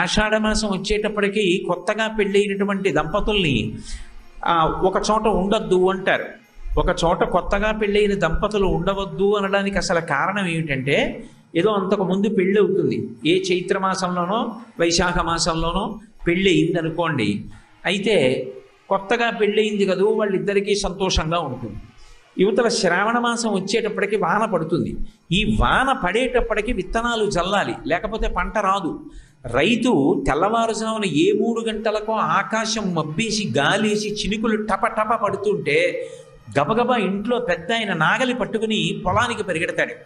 ఆషాఢ మాసం వచ్చేటప్పటికి కొత్తగా పెళ్ళైనటువంటి దంపతుల్ని ఆ, ఒక చోట ఉండొద్దు అంటారు ఒక చోట కొత్తగా పెళ్ళైన దంపతులు ఉండవద్దు అనడానికి అసలు కారణం ఏమిటంటే ఏదో అంతకు ముందు పెళ్ళి అవుతుంది ఏ చైత్ర మాసంలోనో వైశాఖ మాసంలోనో పెళ్ళి అయింది అనుకోండి అయితే కొత్తగా పెళ్ళయింది కదూ వాళ్ళిద్దరికీ సంతోషంగా ఉంటుంది యువతల శ్రావణ మాసం వచ్చేటప్పటికి వాన పడుతుంది ఈ వాన పడేటప్పటికి విత్తనాలు జల్లాలి లేకపోతే పంట రాదు రైతు తెల్లవారుజామున ఏ మూడు గంటలకో ఆకాశం మబ్బేసి గాలేసి చినుకులు టప టప పడుతుంటే గబగబా ఇంట్లో పెద్ద ఆయన నాగలి పట్టుకుని పొలానికి పరిగెడతాడు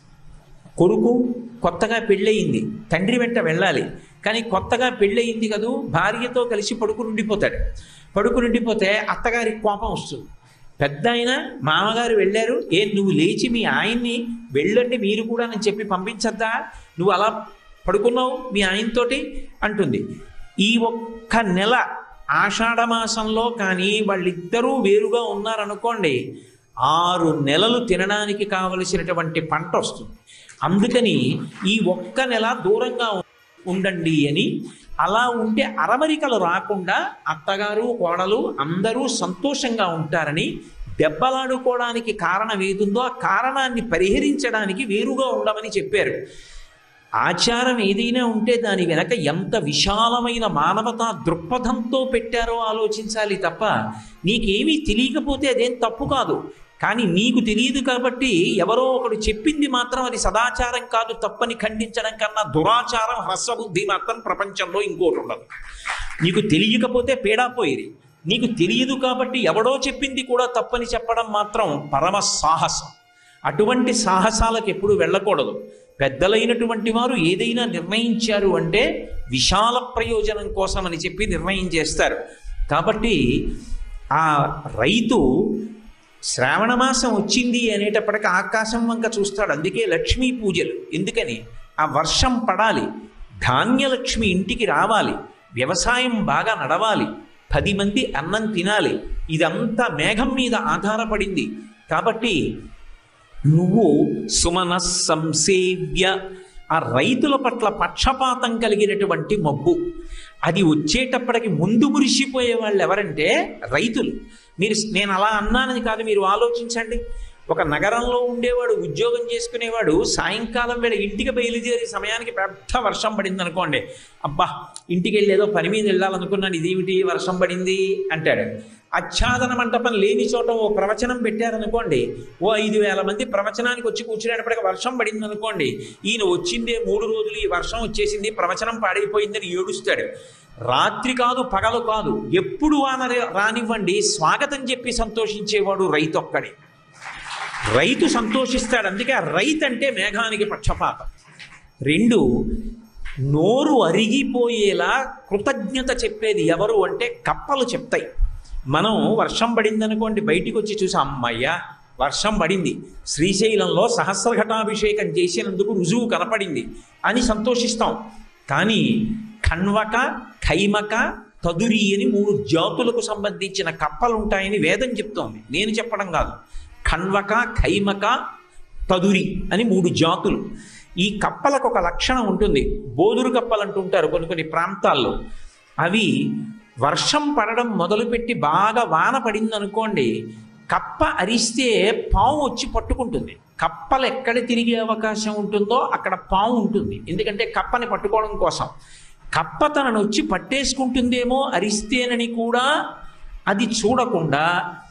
కొడుకు కొత్తగా పెళ్ళయింది తండ్రి వెంట వెళ్ళాలి కానీ కొత్తగా పెళ్ళయింది కదూ భార్యతో కలిసి పడుకుని ఉండిపోతాడు పడుకుని ఉండిపోతే అత్తగారికి కోపం వస్తుంది పెద్ద ఆయన మామగారు వెళ్ళారు ఏ నువ్వు లేచి మీ ఆయన్ని వెళ్ళండి మీరు కూడా అని చెప్పి పంపించద్దా నువ్వు అలా పడుకున్నావు మీ ఆయనతోటి అంటుంది ఈ ఒక్క నెల ఆషాఢ మాసంలో కానీ వాళ్ళిద్దరూ వేరుగా ఉన్నారనుకోండి ఆరు నెలలు తినడానికి కావలసినటువంటి పంట వస్తుంది అందుకని ఈ ఒక్క నెల దూరంగా ఉ- ఉండండి అని అలా ఉంటే అరమరికలు రాకుండా అత్తగారు కోడలు అందరూ సంతోషంగా ఉంటారని దెబ్బలాడుకోవడానికి కారణం ఏదుందో ఆ కారణాన్ని పరిహరించడానికి వేరుగా ఉండమని చెప్పారు ఆచారం ఏదైనా ఉంటే దాని వెనక ఎంత విశాలమైన మానవతా దృక్పథంతో పెట్టారో ఆలోచించాలి తప్ప నీకేమీ తెలియకపోతే అదేం తప్పు కాదు కానీ నీకు తెలియదు కాబట్టి ఎవరో ఒకడు చెప్పింది మాత్రం అది సదాచారం కాదు తప్పని ఖండించడం కన్నా దురాచారం హ్రస్వబుద్ధి మాత్రం ప్రపంచంలో ఇంకోటి ఉండదు నీకు తెలియకపోతే పేడాపోయేది నీకు తెలియదు కాబట్టి ఎవడో చెప్పింది కూడా తప్పని చెప్పడం మాత్రం పరమ సాహసం అటువంటి సాహసాలకు ఎప్పుడు వెళ్ళకూడదు పెద్దలైనటువంటి వారు ఏదైనా నిర్ణయించారు అంటే విశాల ప్రయోజనం కోసం అని చెప్పి నిర్ణయం చేస్తారు కాబట్టి ఆ రైతు శ్రావణ మాసం వచ్చింది అనేటప్పటికి ఆకాశం వంక చూస్తాడు అందుకే లక్ష్మీ పూజలు ఎందుకని ఆ వర్షం పడాలి ధాన్యలక్ష్మి ఇంటికి రావాలి వ్యవసాయం బాగా నడవాలి పది మంది అన్నం తినాలి ఇదంతా మేఘం మీద ఆధారపడింది కాబట్టి నువ్వు సుమన సంసేవ్య ఆ రైతుల పట్ల పక్షపాతం కలిగినటువంటి మబ్బు అది వచ్చేటప్పటికి ముందు మురిసిపోయే వాళ్ళు ఎవరంటే రైతులు మీరు నేను అలా అన్నానని కాదు మీరు ఆలోచించండి ఒక నగరంలో ఉండేవాడు ఉద్యోగం చేసుకునేవాడు సాయంకాలం వేళ ఇంటికి బయలుదేరే సమయానికి పెద్ద వర్షం పడింది అనుకోండి అబ్బా ఇంటికి వెళ్ళి ఏదో పని మీద వెళ్ళాలనుకున్నాను ఇదేమిటి వర్షం పడింది అంటాడు ఆచ్ఛాదన మంటపం లేని చోట ఓ ప్రవచనం పెట్టారనుకోండి ఓ ఐదు వేల మంది ప్రవచనానికి వచ్చి కూర్చునేటప్పటికి వర్షం పడింది అనుకోండి ఈయన వచ్చిందే మూడు రోజులు ఈ వర్షం వచ్చేసింది ప్రవచనం పాడైపోయిందని ఏడుస్తాడు రాత్రి కాదు పగలు కాదు ఎప్పుడు వాన రా- రానివ్వండి స్వాగతం చెప్పి సంతోషించేవాడు రైతు ఒక్కడే రైతు సంతోషిస్తాడు అందుకే ఆ రైతు అంటే మేఘానికి పక్షపాతం రెండు నోరు అరిగిపోయేలా కృతజ్ఞత చెప్పేది ఎవరు అంటే కప్పలు చెప్తాయి మనం వర్షం పడింది అనుకోండి బయటికి వచ్చి చూసి అమ్మయ్యా వర్షం పడింది శ్రీశైలంలో సహస్రఘటాభిషేకం చేసినందుకు రుజువు కనపడింది అని సంతోషిస్తాం కానీ ఖన్వక ఖైమక తదురి అని మూడు జాతులకు సంబంధించిన కప్పలు ఉంటాయని వేదం చెప్తోంది నేను చెప్పడం కాదు ఖన్వక ఖైమక తదురి అని మూడు జాతులు ఈ కప్పలకు ఒక లక్షణం ఉంటుంది బోదురు కప్పలు అంటుంటారు కొన్ని కొన్ని ప్రాంతాల్లో అవి వర్షం పడడం మొదలుపెట్టి బాగా వాన పడింది అనుకోండి కప్ప అరిస్తే పాము వచ్చి పట్టుకుంటుంది కప్పలు ఎక్కడ తిరిగే అవకాశం ఉంటుందో అక్కడ పాము ఉంటుంది ఎందుకంటే కప్పని పట్టుకోవడం కోసం కప్ప తనను వచ్చి పట్టేసుకుంటుందేమో అరిస్తేనని కూడా అది చూడకుండా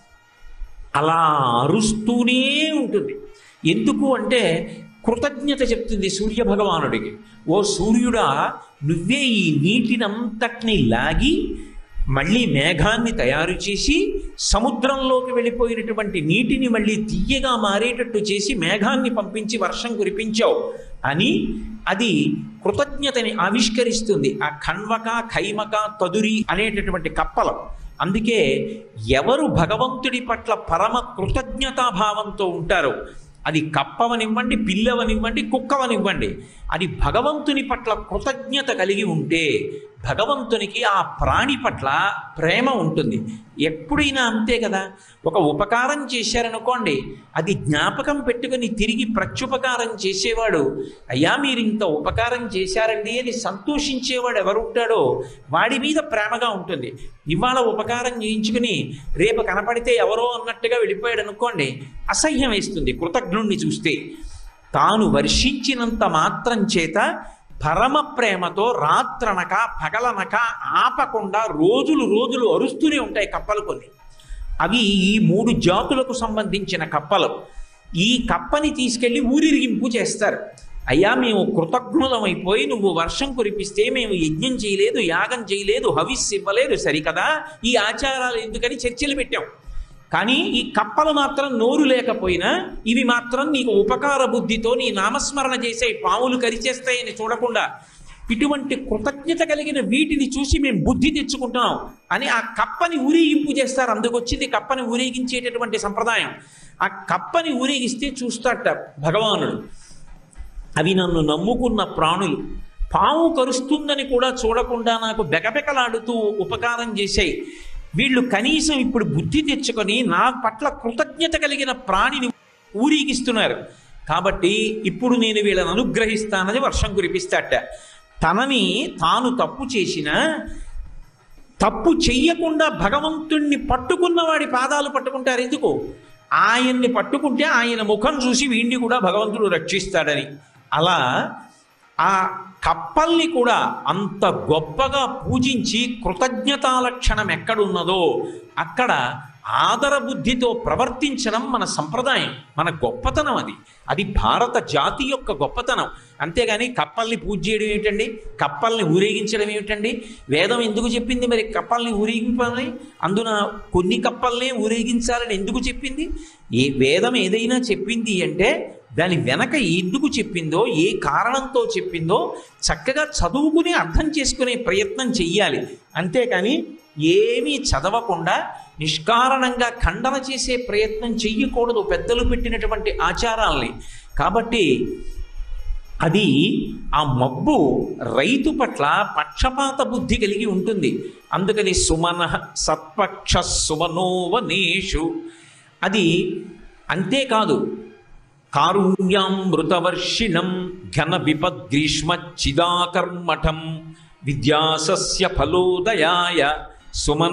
అలా అరుస్తూనే ఉంటుంది ఎందుకు అంటే కృతజ్ఞత చెప్తుంది సూర్య భగవానుడికి ఓ సూర్యుడా నువ్వే ఈ నీటినంతటిని లాగి మళ్ళీ మేఘాన్ని తయారు చేసి సముద్రంలోకి వెళ్ళిపోయినటువంటి నీటిని మళ్ళీ తీయగా మారేటట్టు చేసి మేఘాన్ని పంపించి వర్షం కురిపించావు అని అది కృతజ్ఞతని ఆవిష్కరిస్తుంది ఆ ఖన్వక ఖైమక తదురి అనేటటువంటి కప్పలం అందుకే ఎవరు భగవంతుడి పట్ల పరమ కృతజ్ఞతాభావంతో ఉంటారో అది కప్పవనివ్వండి పిల్లవనివ్వండి కుక్కవనివ్వండి అది భగవంతుని పట్ల కృతజ్ఞత కలిగి ఉంటే భగవంతునికి ఆ ప్రాణి పట్ల ప్రేమ ఉంటుంది ఎప్పుడైనా అంతే కదా ఒక ఉపకారం చేశారనుకోండి అది జ్ఞాపకం పెట్టుకుని తిరిగి ప్రత్యుపకారం చేసేవాడు అయ్యా మీరు ఇంత ఉపకారం చేశారండి అని సంతోషించేవాడు ఎవరుంటాడో వాడి మీద ప్రేమగా ఉంటుంది ఇవాళ ఉపకారం చేయించుకుని రేపు కనపడితే ఎవరో అన్నట్టుగా వెళ్ళిపోయాడు అనుకోండి అసహ్యం వేస్తుంది కృతజ్ఞుణ్ణి చూస్తే తాను వర్షించినంత మాత్రం చేత పరమ ప్రేమతో రాత్రనక పగలనక ఆపకుండా రోజులు రోజులు అరుస్తూనే ఉంటాయి కప్పలు కొన్ని అవి ఈ మూడు జాతులకు సంబంధించిన కప్పలు ఈ కప్పని తీసుకెళ్లి ఊరిరిగింపు చేస్తారు అయ్యా మేము కృతజ్ఞులమైపోయి నువ్వు వర్షం కురిపిస్తే మేము యజ్ఞం చేయలేదు యాగం చేయలేదు హవిస్సు ఇవ్వలేదు సరికదా ఈ ఆచారాలు ఎందుకని చర్చలు పెట్టాం కానీ ఈ కప్పలు మాత్రం నోరు లేకపోయినా ఇవి మాత్రం నీకు ఉపకార బుద్ధితో నీ నామస్మరణ చేసే పాములు కరిచేస్తాయని చూడకుండా ఇటువంటి కృతజ్ఞత కలిగిన వీటిని చూసి మేము బుద్ధి తెచ్చుకుంటున్నాం అని ఆ కప్పని ఊరేగింపు చేస్తారు అందుకొచ్చింది కప్పని ఊరేగించేటటువంటి సంప్రదాయం ఆ కప్పని ఊరేగిస్తే చూస్తాట భగవానుడు అవి నన్ను నమ్ముకున్న ప్రాణులు పాము కరుస్తుందని కూడా చూడకుండా నాకు బెకబెకలాడుతూ ఉపకారం చేశాయి వీళ్ళు కనీసం ఇప్పుడు బుద్ధి తెచ్చుకొని నా పట్ల కృతజ్ఞత కలిగిన ప్రాణిని ఊరేగిస్తున్నారు కాబట్టి ఇప్పుడు నేను వీళ్ళని అనుగ్రహిస్తానని వర్షం కురిపిస్తాట తనని తాను తప్పు చేసిన తప్పు చెయ్యకుండా భగవంతుణ్ణి పట్టుకున్న వాడి పాదాలు పట్టుకుంటారు ఎందుకు ఆయన్ని పట్టుకుంటే ఆయన ముఖం చూసి వీడిని కూడా భగవంతుడు రక్షిస్తాడని అలా ఆ కప్పల్ని కూడా అంత గొప్పగా పూజించి కృతజ్ఞతాలక్షణం ఎక్కడున్నదో అక్కడ ఆదర బుద్ధితో ప్రవర్తించడం మన సంప్రదాయం మన గొప్పతనం అది అది భారత జాతి యొక్క గొప్పతనం అంతేగాని కప్పల్ని పూజ చేయడం ఏమిటండి కప్పల్ని ఊరేగించడం ఏమిటండి వేదం ఎందుకు చెప్పింది మరి కప్పల్ని ఊరేగింపాలని అందున కొన్ని కప్పల్నే ఊరేగించాలని ఎందుకు చెప్పింది ఏ వేదం ఏదైనా చెప్పింది అంటే దాని వెనక ఎందుకు చెప్పిందో ఏ కారణంతో చెప్పిందో చక్కగా చదువుకుని అర్థం చేసుకునే ప్రయత్నం చెయ్యాలి అంతేకాని ఏమీ చదవకుండా నిష్కారణంగా ఖండన చేసే ప్రయత్నం చెయ్యకూడదు పెద్దలు పెట్టినటువంటి ఆచారాల్ని కాబట్టి అది ఆ మబ్బు రైతు పట్ల పక్షపాత బుద్ధి కలిగి ఉంటుంది అందుకని సుమన సత్పక్ష సుమనోవనేషు అది అంతేకాదు కారుణ్యామృతవర్షిణం ఘన విపద్గ్రీష్మచ్చిదాకర్మఠం విద్యాసస్య ఫలోదయాయ సుమన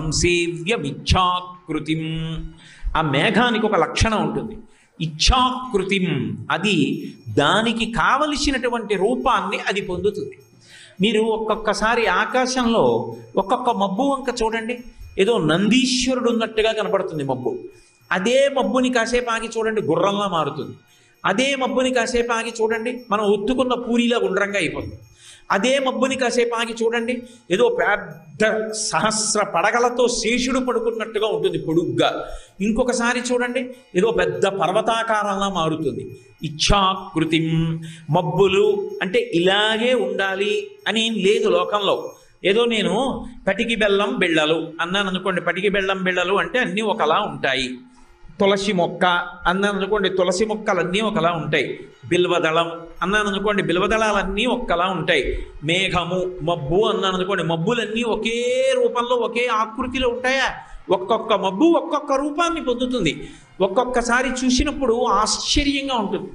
సంసేవ్యమిచ్ఛాకృతిం ఆ మేఘానికి ఒక లక్షణం ఉంటుంది ఇచ్ఛాకృతిం అది దానికి కావలసినటువంటి రూపాన్ని అది పొందుతుంది మీరు ఒక్కొక్కసారి ఆకాశంలో ఒక్కొక్క మబ్బు వంక చూడండి ఏదో నందీశ్వరుడు ఉన్నట్టుగా కనపడుతుంది మబ్బు అదే మబ్బుని కాసేపు ఆగి చూడండి గుర్రంలా మారుతుంది అదే మబ్బుని కాసేపు ఆగి చూడండి మనం ఒత్తుకున్న పూరిలా గుండ్రంగా అయిపోతుంది అదే మబ్బుని కాసేపు ఆగి చూడండి ఏదో పెద్ద సహస్ర పడగలతో శేషుడు పడుకున్నట్టుగా ఉంటుంది పొడుగ్గా ఇంకొకసారి చూడండి ఏదో పెద్ద పర్వతాకారంలా మారుతుంది ఇచ్ఛాకృతిం మబ్బులు అంటే ఇలాగే ఉండాలి అని ఏం లేదు లోకంలో ఏదో నేను పటికి బెల్లం బిళ్ళలు అన్నాను అనుకోండి పటికి బెల్లం బిళ్ళలు అంటే అన్నీ ఒకలా ఉంటాయి తులసి మొక్క అన్నాను అనుకోండి తులసి మొక్కలన్నీ ఒకలా ఉంటాయి బిల్వదళం అన్నాను అనుకోండి బిల్వదళాలన్నీ ఒక్కలా ఉంటాయి మేఘము మబ్బు అన్నాను అనుకోండి మబ్బులన్నీ ఒకే రూపంలో ఒకే ఆకృతిలో ఉంటాయా ఒక్కొక్క మబ్బు ఒక్కొక్క రూపాన్ని పొందుతుంది ఒక్కొక్కసారి చూసినప్పుడు ఆశ్చర్యంగా ఉంటుంది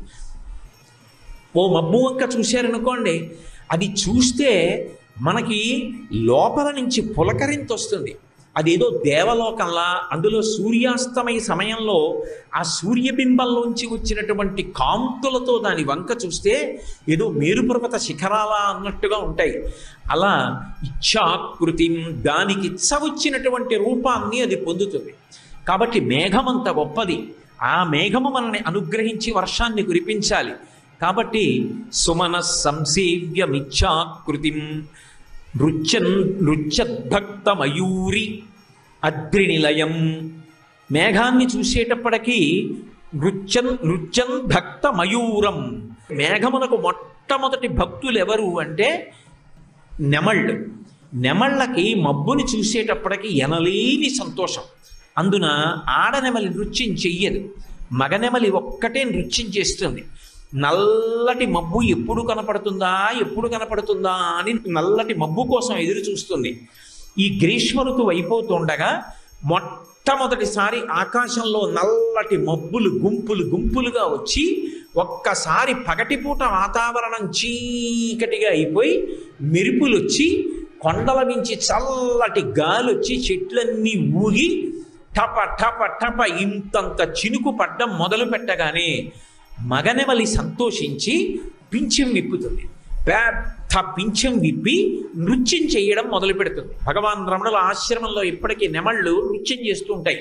ఓ మబ్బు వంక చూశారనుకోండి అది చూస్తే మనకి లోపల నుంచి పులకరింత వస్తుంది అదేదో దేవలోకంలా అందులో సూర్యాస్తమయ సమయంలో ఆ సూర్యబింబంలోంచి వచ్చినటువంటి కాంతులతో దాని వంక చూస్తే ఏదో మేరుపర్వత శిఖరాలా అన్నట్టుగా ఉంటాయి అలా ఇచ్ఛాకృతి దానికి ఇచ్చ వచ్చినటువంటి రూపాన్ని అది పొందుతుంది కాబట్టి మేఘం అంత గొప్పది ఆ మేఘము మనల్ని అనుగ్రహించి వర్షాన్ని కురిపించాలి కాబట్టి సుమన సంసేవ్యమిచ్ఛాకృతిం నృత్యన్ నృత్యద్భక్త మయూరి అద్రినిలయం మేఘాన్ని చూసేటప్పటికీ నృత్యన్ నృత్యన్ భక్త మయూరం మేఘమునకు మొట్టమొదటి భక్తులు ఎవరు అంటే నెమళ్ళు నెమళ్ళకి మబ్బుని చూసేటప్పటికి ఎనలేని సంతోషం అందున ఆడనెమలి నృత్యం చెయ్యదు మగనెమలి ఒక్కటే నృత్యం చేస్తుంది నల్లటి మబ్బు ఎప్పుడు కనపడుతుందా ఎప్పుడు కనపడుతుందా అని నల్లటి మబ్బు కోసం ఎదురు చూస్తుంది ఈ గ్రీష్మ ఋతువు అయిపోతుండగా మొట్టమొదటిసారి ఆకాశంలో నల్లటి మబ్బులు గుంపులు గుంపులుగా వచ్చి ఒక్కసారి పగటిపూట వాతావరణం చీకటిగా అయిపోయి మెరుపులు వచ్చి కొండల నుంచి చల్లటి గాలి వచ్చి చెట్లన్నీ ఊగి టప టప టప ఇంతంత చినుకు పడ్డం మొదలు పెట్టగానే మగనెమలి సంతోషించి పింఛం విప్పుతుంది పెద్ద పింఛం విప్పి నృత్యం చేయడం మొదలు పెడుతుంది భగవాన్ రమణుల ఆశ్రమంలో ఇప్పటికీ నెమళ్ళు నృత్యం చేస్తూ ఉంటాయి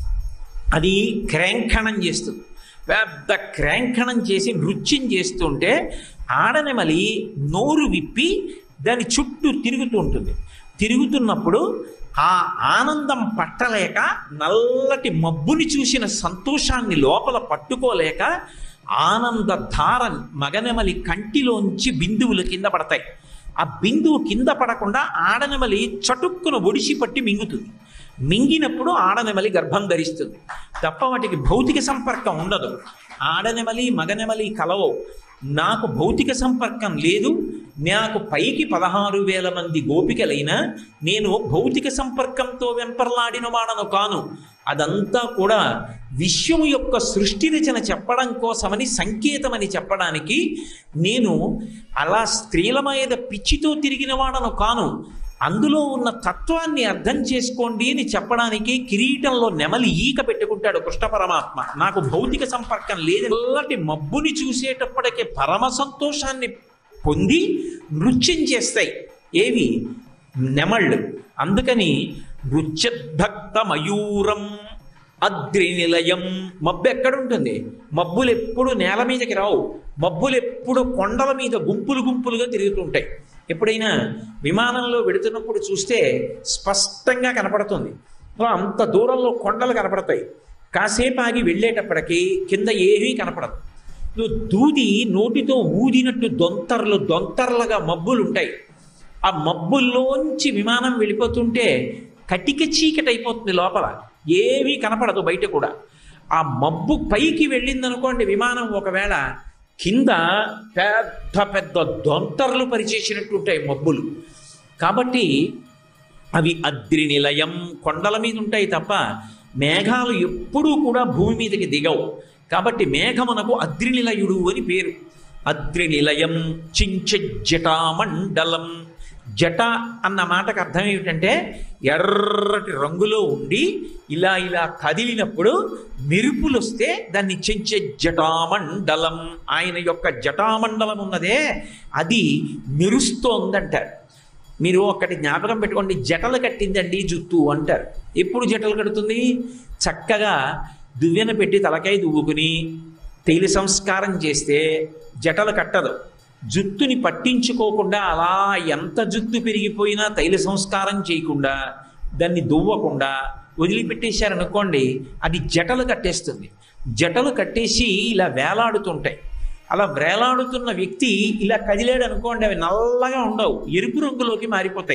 అది క్రాంఖణం చేస్తుంది పెద్ద క్రాంఖణం చేసి నృత్యం చేస్తుంటే ఆడనెమలి నోరు విప్పి దాని చుట్టూ తిరుగుతూ ఉంటుంది తిరుగుతున్నప్పుడు ఆ ఆనందం పట్టలేక నల్లటి మబ్బుని చూసిన సంతోషాన్ని లోపల పట్టుకోలేక ఆనంద ధార మగనెమలి కంటిలోంచి బిందువులు కింద పడతాయి ఆ బిందువు కింద పడకుండా ఆడనెమలి చటుక్కున ఒడిసి పట్టి మింగుతుంది మింగినప్పుడు ఆడనెమలి గర్భం ధరిస్తుంది తప్ప వాటికి భౌతిక సంపర్కం ఉండదు ఆడనెమలి మగనెమలి కలవో నాకు భౌతిక సంపర్కం లేదు నాకు పైకి పదహారు వేల మంది గోపికలైనా నేను భౌతిక సంపర్కంతో వెంపర్లాడిన వాడను కాను అదంతా కూడా విశ్వము యొక్క సృష్టి రచన చెప్పడం కోసమని సంకేతమని చెప్పడానికి నేను అలా స్త్రీల మీద పిచ్చితో తిరిగిన వాడను కాను అందులో ఉన్న తత్వాన్ని అర్థం చేసుకోండి అని చెప్పడానికి కిరీటంలో నెమలి ఈక పెట్టుకుంటాడు కృష్ణ పరమాత్మ నాకు భౌతిక సంపర్కం లేదు నల్లటి మబ్బుని చూసేటప్పటికే పరమ సంతోషాన్ని పొంది నృత్యం చేస్తాయి ఏవి నెమళ్ళు అందుకని నృత్యద్భక్త మయూరం అద్రి నిలయం మబ్బు ఎక్కడుంటుంది మబ్బులు ఎప్పుడు నేల మీదకి రావు మబ్బులు ఎప్పుడు కొండల మీద గుంపులు గుంపులుగా తిరుగుతుంటాయి ఎప్పుడైనా విమానంలో వెడుతున్నప్పుడు చూస్తే స్పష్టంగా కనపడుతుంది అంత దూరంలో కొండలు కనపడతాయి కాసేపు ఆగి వెళ్ళేటప్పటికి కింద ఏమీ కనపడదు నువ్వు దూది నోటితో ఊదినట్టు దొంతర్లు దొంతర్లుగా మబ్బులు ఉంటాయి ఆ మబ్బుల్లోంచి విమానం వెళ్ళిపోతుంటే కటిక చీకటి అయిపోతుంది లోపల ఏమీ కనపడదు బయట కూడా ఆ మబ్బు పైకి వెళ్ళిందనుకోండి విమానం ఒకవేళ కింద పెద్ద పెద్ద దొంతర్లు పరిచేసినట్టు ఉంటాయి మబ్బులు కాబట్టి అవి అద్రి నిలయం కొండల మీద ఉంటాయి తప్ప మేఘాలు ఎప్పుడూ కూడా భూమి మీదకి దిగవు కాబట్టి మేఘమునకు అద్రినిలయుడు అని పేరు అద్రినిలయం చించ జటామండలం జట అన్న మాటకు అర్థం ఏమిటంటే ఎర్రటి రంగులో ఉండి ఇలా ఇలా కదిలినప్పుడు మెరుపులు వస్తే దాన్ని చెంచే జటామండలం ఆయన యొక్క జటామండలం ఉన్నదే అది మెరుస్తోందంటారు మీరు ఒక్కటి జ్ఞాపకం పెట్టుకోండి జటలు కట్టిందండి జుత్తు అంటారు ఎప్పుడు జటలు కడుతుంది చక్కగా దువ్వెన పెట్టి తలకాయ దువ్వుకుని తైలి సంస్కారం చేస్తే జటలు కట్టదు జుత్తుని పట్టించుకోకుండా అలా ఎంత జుత్తు పెరిగిపోయినా తైల సంస్కారం చేయకుండా దాన్ని దువ్వకుండా వదిలిపెట్టేశారనుకోండి అది జటలు కట్టేస్తుంది జటలు కట్టేసి ఇలా వేలాడుతుంటాయి అలా వేలాడుతున్న వ్యక్తి ఇలా కదిలాడు అనుకోండి అవి నల్లగా ఉండవు ఎరుపు రంగులోకి మారిపోతాయి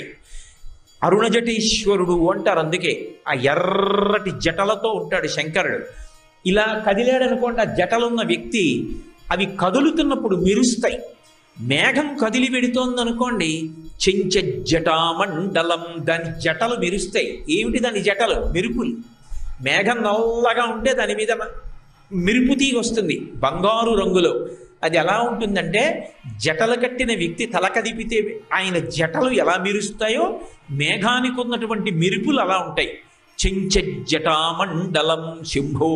అరుణజటేశ్వరుడు అంటారు అందుకే ఆ ఎర్రటి జటలతో ఉంటాడు శంకరుడు ఇలా కదిలాడు అనుకోండి ఆ జటలున్న వ్యక్తి అవి కదులుతున్నప్పుడు మెరుస్తాయి మేఘం కదిలి పెడుతోంది అనుకోండి చెంచ జటామండలం దాని జటలు మెరుస్తాయి ఏమిటి దాని జటలు మెరుపులు మేఘం నల్లగా ఉంటే దాని మీద మెరుపు తీగ వస్తుంది బంగారు రంగులో అది ఎలా ఉంటుందంటే జటలు కట్టిన వ్యక్తి తల కదిపితే ఆయన జటలు ఎలా మెరుస్తాయో మేఘానికి ఉన్నటువంటి మెరుపులు అలా ఉంటాయి చెంచ జటామండలం శంభో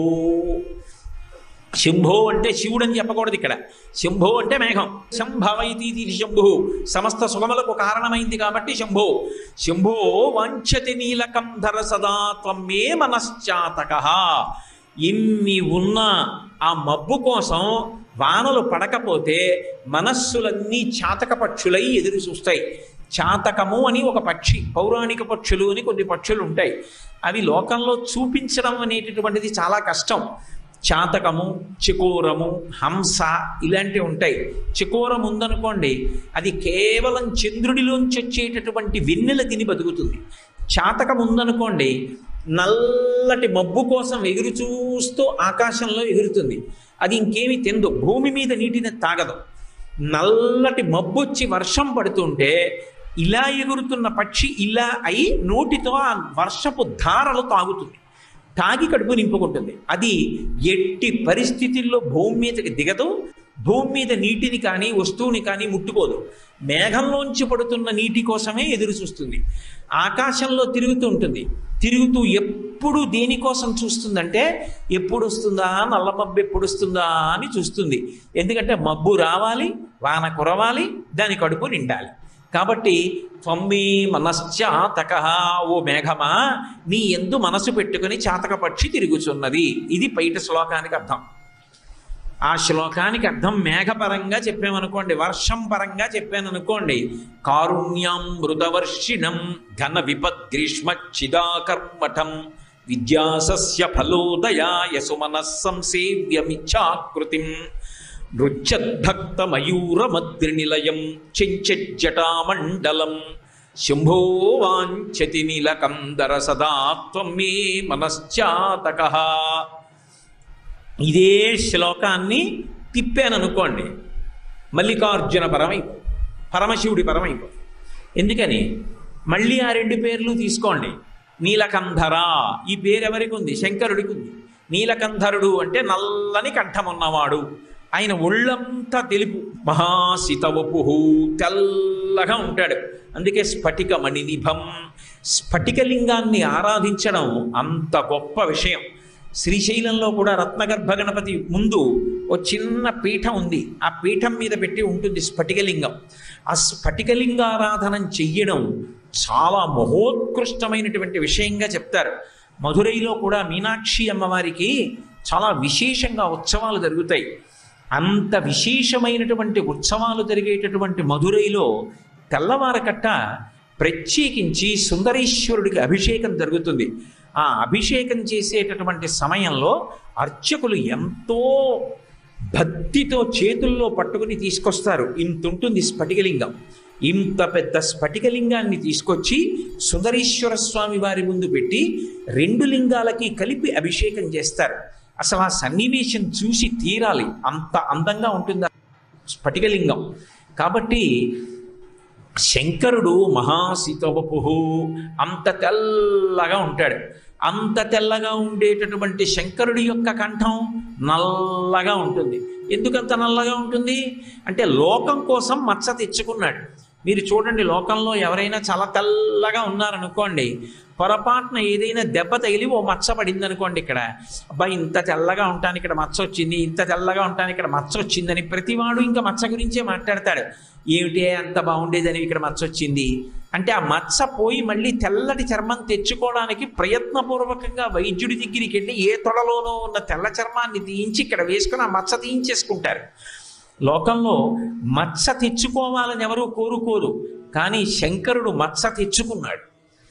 శంభో అంటే శివుడు అని చెప్పకూడదు ఇక్కడ శంభో అంటే మేఘం శంభవైతి ఇది శంభు సమస్త సుగములకు కారణమైంది కాబట్టి శంభో శంభో వాంఛతి నీలకంధర సదా త్వమే మనశ్చాతక ఇన్ని ఉన్న ఆ మబ్బు కోసం వానలు పడకపోతే మనస్సులన్నీ చాతక పక్షులై ఎదురు చూస్తాయి చాతకము అని ఒక పక్షి పౌరాణిక పక్షులు అని కొన్ని పక్షులు ఉంటాయి అవి లోకంలో చూపించడం అనేటటువంటిది చాలా కష్టం చాతకము చికోరము హంస ఇలాంటివి ఉంటాయి చికోరం ఉందనుకోండి అది కేవలం చంద్రుడిలోంచి వచ్చేటటువంటి వెన్నెల తిని బతుకుతుంది చాతకం ఉందనుకోండి నల్లటి మబ్బు కోసం ఎగురు చూస్తూ ఆకాశంలో ఎగురుతుంది అది ఇంకేమీ తిందు భూమి మీద నీటిని తాగదు నల్లటి మబ్బు వచ్చి వర్షం పడుతుంటే ఇలా ఎగురుతున్న పక్షి ఇలా అయి నోటితో ఆ వర్షపు ధారలు తాగుతుంది తాగి కడుపు నింపుకుంటుంది అది ఎట్టి పరిస్థితుల్లో భూమి మీదకి దిగదు భూమి మీద నీటిని కానీ వస్తువుని కానీ ముట్టుకోదు మేఘంలోంచి పడుతున్న నీటి కోసమే ఎదురు చూస్తుంది ఆకాశంలో తిరుగుతూ ఉంటుంది తిరుగుతూ ఎప్పుడు దేనికోసం చూస్తుందంటే ఎప్పుడు వస్తుందా నల్ల మబ్బు ఎప్పుడు వస్తుందా అని చూస్తుంది ఎందుకంటే మబ్బు రావాలి వాన కురవాలి దాని కడుపు నిండాలి కాబట్టి త్వమ్మి మనశ్చాతక ఓ మేఘమా నీ ఎందు మనసు పెట్టుకుని చాతక పక్షి తిరుగుచున్నది ఇది పైట శ్లోకానికి అర్థం ఆ శ్లోకానికి అర్థం మేఘపరంగా చెప్పామనుకోండి వర్షం పరంగా చెప్పాను అనుకోండి కారుణ్యం మృతవర్షిణం ఘన విపద్గ్రీష్మచ్చిదాకర్మఠం విద్యాసస్య ఫలోదయా యసుమనః సంసేవ్యమిచ్చాకృతిం నృత్యద్భక్తమయూరమద్రినిలయం చెంచజ్జటామండలం శంభో వాంఛతి నీలకందర సదా త్వం మే మనశ్చాతక ఇదే శ్లోకాన్ని తిప్పాను అనుకోండి మల్లికార్జున పరమైపో పరమశివుడి పరమైపో ఎందుకని మళ్ళీ ఆ రెండు పేర్లు తీసుకోండి నీలకంధర ఈ పేరు ఎవరికి ఉంది శంకరుడికి ఉంది నీలకంధరుడు అంటే నల్లని కంఠం ఉన్నవాడు ఆయన ఒళ్ళంతా తెలుపు మహాసితవపు తెల్లగా ఉంటాడు అందుకే స్ఫటిక మణినిభం స్ఫటికలింగాన్ని ఆరాధించడం అంత గొప్ప విషయం శ్రీశైలంలో కూడా రత్నగర్భ గణపతి ముందు ఓ చిన్న పీఠం ఉంది ఆ పీఠం మీద పెట్టి ఉంటుంది స్ఫటికలింగం ఆ స్ఫటికలింగారాధనం చెయ్యడం చాలా మహోత్కృష్టమైనటువంటి విషయంగా చెప్తారు మధురైలో కూడా మీనాక్షి అమ్మవారికి చాలా విశేషంగా ఉత్సవాలు జరుగుతాయి అంత విశేషమైనటువంటి ఉత్సవాలు జరిగేటటువంటి మధురైలో తెల్లవారకట్ట ప్రత్యేకించి సుందరేశ్వరుడికి అభిషేకం జరుగుతుంది ఆ అభిషేకం చేసేటటువంటి సమయంలో అర్చకులు ఎంతో భక్తితో చేతుల్లో పట్టుకుని తీసుకొస్తారు ఇంత ఉంటుంది స్ఫటికలింగం ఇంత పెద్ద స్ఫటికలింగాన్ని తీసుకొచ్చి సుందరేశ్వర స్వామి వారి ముందు పెట్టి రెండు లింగాలకి కలిపి అభిషేకం చేస్తారు అసలు ఆ సన్నివేశం చూసి తీరాలి అంత అందంగా ఉంటుంది ఆ స్ఫటికలింగం కాబట్టి శంకరుడు మహాశీతవపు అంత తెల్లగా ఉంటాడు అంత తెల్లగా ఉండేటటువంటి శంకరుడి యొక్క కంఠం నల్లగా ఉంటుంది ఎందుకంత నల్లగా ఉంటుంది అంటే లోకం కోసం మచ్చ తెచ్చుకున్నాడు మీరు చూడండి లోకంలో ఎవరైనా చాలా తెల్లగా ఉన్నారనుకోండి పొరపాటున ఏదైనా దెబ్బ తగిలి ఓ మచ్చ పడింది అనుకోండి ఇక్కడ అబ్బాయి ఇంత తెల్లగా ఉంటాను ఇక్కడ మచ్చ వచ్చింది ఇంత తెల్లగా ఉంటాను ఇక్కడ మచ్చ వచ్చిందని ప్రతివాడు ఇంకా మచ్చ గురించే మాట్లాడతాడు ఏమిటే అంత బాగుండేదని ఇక్కడ మచ్చ వచ్చింది అంటే ఆ మచ్చ పోయి మళ్ళీ తెల్లటి చర్మం తెచ్చుకోవడానికి ప్రయత్నపూర్వకంగా వైద్యుడి దగ్గరికి వెళ్ళి ఏ తొడలోనో ఉన్న తెల్ల చర్మాన్ని తీయించి ఇక్కడ వేసుకుని ఆ మచ్చ తీయించేసుకుంటారు లోకంలో మచ్చ తెచ్చుకోవాలని ఎవరూ కోరుకోరు కానీ శంకరుడు మచ్చ తెచ్చుకున్నాడు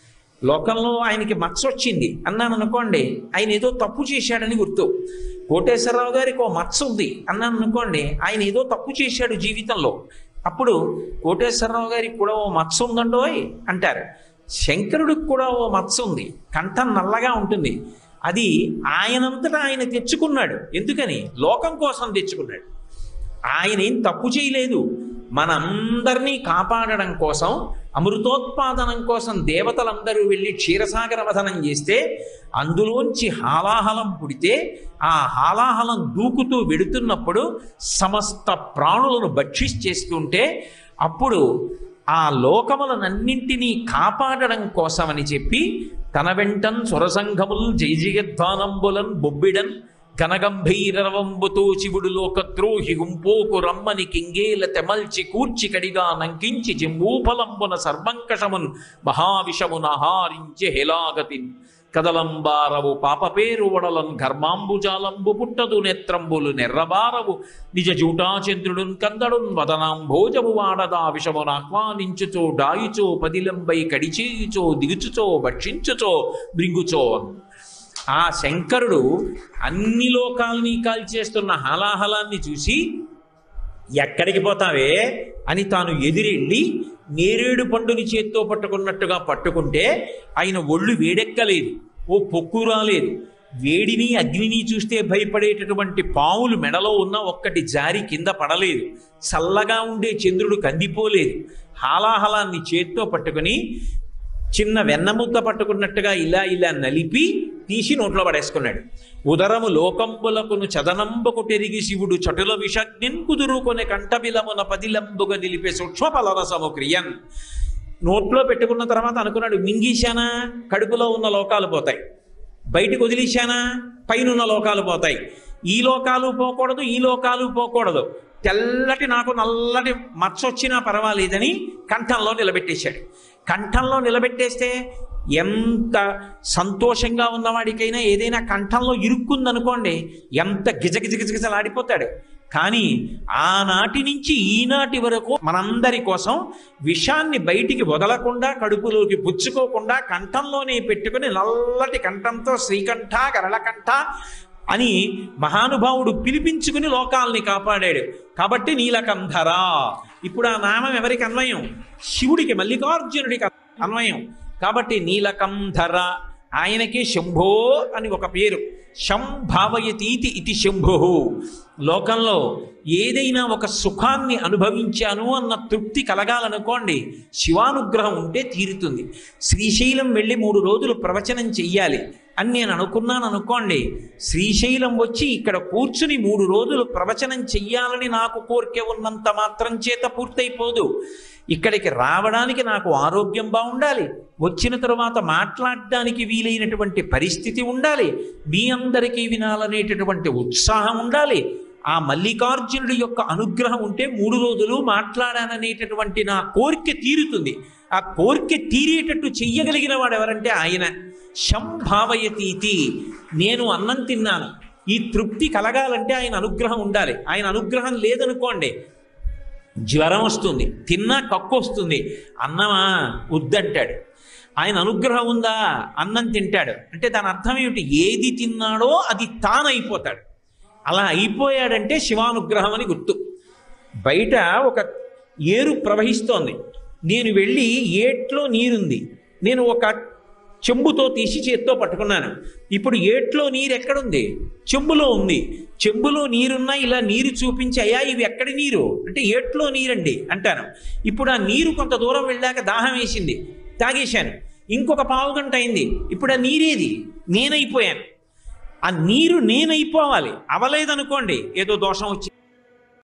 లోకంలో ఆయనకి మచ్చ వచ్చింది అన్నాను అనుకోండి ఆయన ఏదో తప్పు చేశాడని గుర్తు కోటేశ్వరరావు గారికి ఓ మచ్చ ఉంది అన్నాను అనుకోండి ఆయన ఏదో తప్పు చేశాడు జీవితంలో అప్పుడు కోటేశ్వరరావు గారికి కూడా ఓ మచ్చ ఉందండోయ్ అంటారు శంకరుడికి కూడా ఓ మచ్చ ఉంది కంఠం నల్లగా ఉంటుంది అది ఆయనంతటా ఆయన తెచ్చుకున్నాడు ఎందుకని లోకం కోసం తెచ్చుకున్నాడు ఆయన ఏం తప్పు చేయలేదు మనందరినీ కాపాడడం కోసం అమృతోత్పాదనం కోసం దేవతలందరూ వెళ్ళి క్షీరసాగర వధనం చేస్తే అందులోంచి హాలాహలం పుడితే ఆ హాలాహలం దూకుతూ వెడుతున్నప్పుడు సమస్త ప్రాణులను భక్షించేస్తుంటే అప్పుడు ఆ లోకములనన్నింటినీ కాపాడడం కోసమని చెప్పి తన వెంటన్ సురసంఘముల్ జయజయధ్వానంబులన్ బొబ్బిడన్ కనగంభీరవంబుతో శివుడు లోకద్రోహి గుంపోకు రమ్మని కింగేల తెమల్చి కూర్చి కడిగా నంకించి జింబూఫలంబున సర్వంకషమున్ మహావిషమున హారించి హెలాగతిన్ కదలంబారవు పాపపేరు వడలన్ ఘర్మాంబుజాలంబు పుట్టదు నేత్రంబులు నెర్రబారవు నిజ జూటాచంద్రుడున్ కందడున్ వదనాంభోజము వాడదా విషమున ఆహ్వానించుచో డాయిచో పదిలంబై కడిచేయుచో దిగుచుచో భక్షించుచో మృంగుచో ఆ శంకరుడు అన్ని లోకాలని కాల్చేస్తున్న హలాహలాన్ని చూసి ఎక్కడికి పోతావే అని తాను ఎదిరెళ్ళి నేరేడు పండుని చేత్తో పట్టుకున్నట్టుగా పట్టుకుంటే ఆయన ఒళ్ళు వేడెక్కలేదు ఓ పొక్కు రాలేదు వేడిని అగ్నిని చూస్తే భయపడేటటువంటి పావులు మెడలో ఉన్న ఒక్కటి జారి కింద పడలేదు చల్లగా ఉండే చంద్రుడు కందిపోలేదు హాలాహలాన్ని చేత్తో పట్టుకుని చిన్న వెన్నముద్ద పట్టుకున్నట్టుగా ఇలా ఇలా నలిపి తీసి నోట్లో పడేసుకున్నాడు ఉదరము లోకంబులకును చదనంబకు తెరిగి శివుడు చటుల విషగ్నిన్ కుదురుకొనే కంఠబిలమున పదిలంబుగా నిలిపే సూక్ష్మ పలరసము క్రియన్ నోట్లో పెట్టుకున్న తర్వాత అనుకున్నాడు మింగీశానా కడుపులో ఉన్న లోకాలు పోతాయి బయటకు వదిలేశానా పైనున్న లోకాలు పోతాయి ఈ లోకాలు పోకూడదు ఈ లోకాలు పోకూడదు తెల్లటి నాకు నల్లటి మచ్చ వచ్చినా పర్వాలేదని కంఠంలో నిలబెట్టేశాడు కంఠంలో నిలబెట్టేస్తే ఎంత సంతోషంగా ఉన్నవాడికైనా ఏదైనా కంఠంలో ఇరుక్కుందనుకోండి ఎంత గిజగిజగిజగిజలాడిపోతాడు కానీ ఆనాటి నుంచి ఈనాటి వరకు మనందరి కోసం విషాన్ని బయటికి వదలకుండా కడుపులోకి పుచ్చుకోకుండా కంఠంలోనే పెట్టుకుని నల్లటి కంఠంతో శ్రీకంఠ గరళకంఠ అని మహానుభావుడు పిలిపించుకుని లోకాల్ని కాపాడాడు కాబట్టి నీలకంధర ఇప్పుడు ఆ నామం ఎవరికి అన్వయం శివుడికి మల్లికార్జునుడికి అన్వయం కాబట్టి నీలకంధర ఆయనకే శంభో అని ఒక పేరు శంభావయతీతి ఇది శంభు లోకంలో ఏదైనా ఒక సుఖాన్ని అనుభవించాను అన్న తృప్తి కలగాలనుకోండి శివానుగ్రహం ఉంటే తీరుతుంది శ్రీశైలం వెళ్ళి మూడు రోజులు ప్రవచనం చెయ్యాలి అని నేను అనుకున్నాను అనుకోండి శ్రీశైలం వచ్చి ఇక్కడ కూర్చుని మూడు రోజులు ప్రవచనం చెయ్యాలని నాకు కోరిక ఉన్నంత మాత్రం చేత పూర్తయిపోదు ఇక్కడికి రావడానికి నాకు ఆరోగ్యం బాగుండాలి వచ్చిన తరువాత మాట్లాడడానికి వీలైనటువంటి పరిస్థితి ఉండాలి మీ అందరికీ వినాలనేటటువంటి ఉత్సాహం ఉండాలి ఆ మల్లికార్జునుడి యొక్క అనుగ్రహం ఉంటే మూడు రోజులు మాట్లాడాననేటటువంటి నా కోరిక తీరుతుంది ఆ కోరిక తీరేటట్టు చెయ్యగలిగిన వాడు ఎవరంటే ఆయన శంభావయతీతి నేను అన్నం తిన్నాను ఈ తృప్తి కలగాలంటే ఆయన అనుగ్రహం ఉండాలి ఆయన అనుగ్రహం లేదనుకోండి జ్వరం వస్తుంది తిన్నా కక్కు వస్తుంది అన్నమా వద్దంటాడు ఆయన అనుగ్రహం ఉందా అన్నం తింటాడు అంటే దాని అర్థం ఏమిటి ఏది తిన్నాడో అది తానైపోతాడు అలా అయిపోయాడంటే శివానుగ్రహం అని గుర్తు బయట ఒక ఏరు ప్రవహిస్తోంది నేను వెళ్ళి ఏట్లో నీరుంది నేను ఒక చెంబుతో తీసి చేత్తో పట్టుకున్నాను ఇప్పుడు ఏట్లో నీరు ఎక్కడుంది చెంబులో ఉంది చెంబులో నీరున్నా ఇలా నీరు చూపించి అయ్యా ఇవి ఎక్కడి నీరు అంటే ఏట్లో నీరండి అంటాను ఇప్పుడు ఆ నీరు కొంత దూరం వెళ్ళాక దాహం వేసింది తాగేశాను ఇంకొక పావు గంట అయింది ఇప్పుడు ఆ నీరేది నేనైపోయాను ఆ నీరు నేనైపోవాలి అవలేదనుకోండి ఏదో దోషం వచ్చి